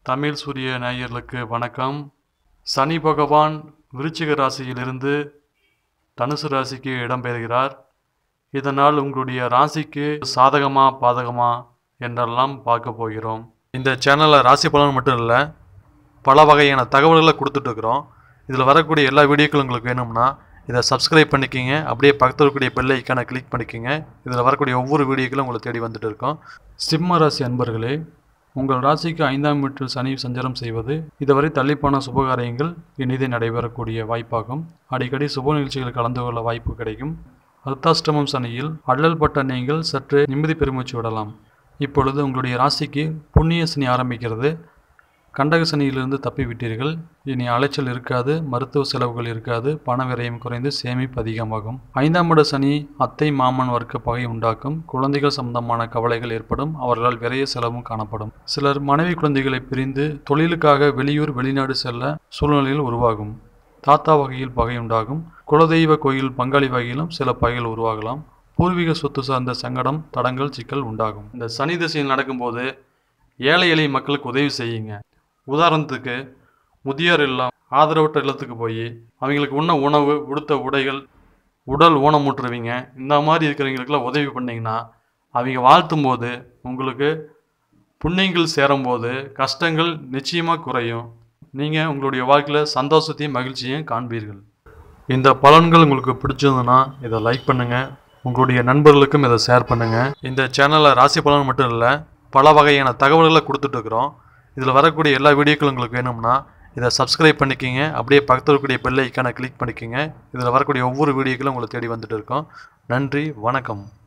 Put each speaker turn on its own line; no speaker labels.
தமிழ் சூரிய நேயர்களுக்கு வணக்கம் சனி பகவான் விருச்சிக ராசியிலிருந்து தனுசு ராசிக்கு இடம்பெறுகிறார் இதனால் உங்களுடைய ராசிக்கு சாதகமா பாதகமா என்றெல்லாம் பார்க்க போகிறோம் இந்த சேனலில் ராசி பலன் மட்டும் இல்லை பல வகையான தகவல்களை கொடுத்துட்ருக்குறோம் இதில் வரக்கூடிய எல்லா வீடியோக்களும் உங்களுக்கு வேணும்னா இதை சப்ஸ்கிரைப் பண்ணிக்கிங்க அப்படியே பக்கத்தில் இருக்கக்கூடிய பெல் ஐக்கானை கிளிக் பண்ணிக்கிங்க இதில் வரக்கூடிய ஒவ்வொரு வீடியோக்களும் உங்களை தேடி வந்துட்டு இருக்கோம் சிம்ம ராசி அன்பர்களே உங்கள் ராசிக்கு ஐந்தாம் வீட்டில் சனி சஞ்சாரம் செய்வது இதுவரை தள்ளிப்போன சுபகாரியங்கள் இனிதே நடைபெறக்கூடிய வாய்ப்பாகும் அடிக்கடி சுப நிகழ்ச்சிகள் கலந்து கொள்ள வாய்ப்பு கிடைக்கும் அர்த்தாஷ்டமம் சனியில் அள்ளல் பட்ட நீங்கள் சற்று நிம்மதி பெருமூச்சு விடலாம் இப்பொழுது உங்களுடைய ராசிக்கு புண்ணிய சனி ஆரம்பிக்கிறது கண்டக சனியிலிருந்து தப்பி விட்டீர்கள் இனி அலைச்சல் இருக்காது மருத்துவ செலவுகள் இருக்காது பண விரயம் குறைந்து சேமிப்பு அதிகமாகும் ஐந்தாம் இட சனி அத்தை மாமன் வர்க்க பகை உண்டாக்கும் குழந்தைகள் சம்பந்தமான கவலைகள் ஏற்படும் அவர்களால் விரைய செலவும் காணப்படும் சிலர் மனைவி குழந்தைகளை பிரிந்து தொழிலுக்காக வெளியூர் வெளிநாடு செல்ல சூழ்நிலைகள் உருவாகும் தாத்தா வகையில் பகை உண்டாகும் குலதெய்வ கோயில் பங்காளி வகையிலும் சில பகைகள் உருவாகலாம் பூர்வீக சொத்து சார்ந்த சங்கடம் தடங்கள் சிக்கல் உண்டாகும் இந்த சனி திசையில் நடக்கும்போது ஏழை எளிய மக்களுக்கு உதவி செய்யுங்க உதாரணத்துக்கு முதியோர் இல்லம் ஆதரவற்ற இல்லத்துக்கு போய் அவங்களுக்கு உண்ண உணவு உடுத்த உடைகள் உடல் ஊனமுற்றுவீங்க இந்த மாதிரி இருக்கிறவங்களுக்கெல்லாம் உதவி பண்ணீங்கன்னா அவங்க வாழ்த்தும் போது உங்களுக்கு புண்ணியங்கள் சேரும்போது கஷ்டங்கள் நிச்சயமாக குறையும் நீங்கள் உங்களுடைய வாழ்க்கையில் சந்தோஷத்தையும் மகிழ்ச்சியையும் காண்பீர்கள் இந்த பலன்கள் உங்களுக்கு பிடிச்சிருந்ததுன்னா இதை லைக் பண்ணுங்கள் உங்களுடைய நண்பர்களுக்கும் இதை ஷேர் பண்ணுங்கள் இந்த சேனலில் ராசி பலன் மட்டும் இல்லை பல வகையான தகவல்களை கொடுத்துட்ருக்குறோம் இதில் வரக்கூடிய எல்லா வீடியோக்களும் உங்களுக்கு வேணும்னா இதை சப்ஸ்கிரைப் பண்ணிக்கிங்க அப்படியே பக்கத்தில் இருக்கக்கூடிய பெல் ஐக்கானை கிளிக் பண்ணிக்கிங்க இதில் வரக்கூடிய ஒவ்வொரு வீடியோக்களும் உங்களை தேடி வந்துட்டு இருக்கோம் நன்றி வணக்கம்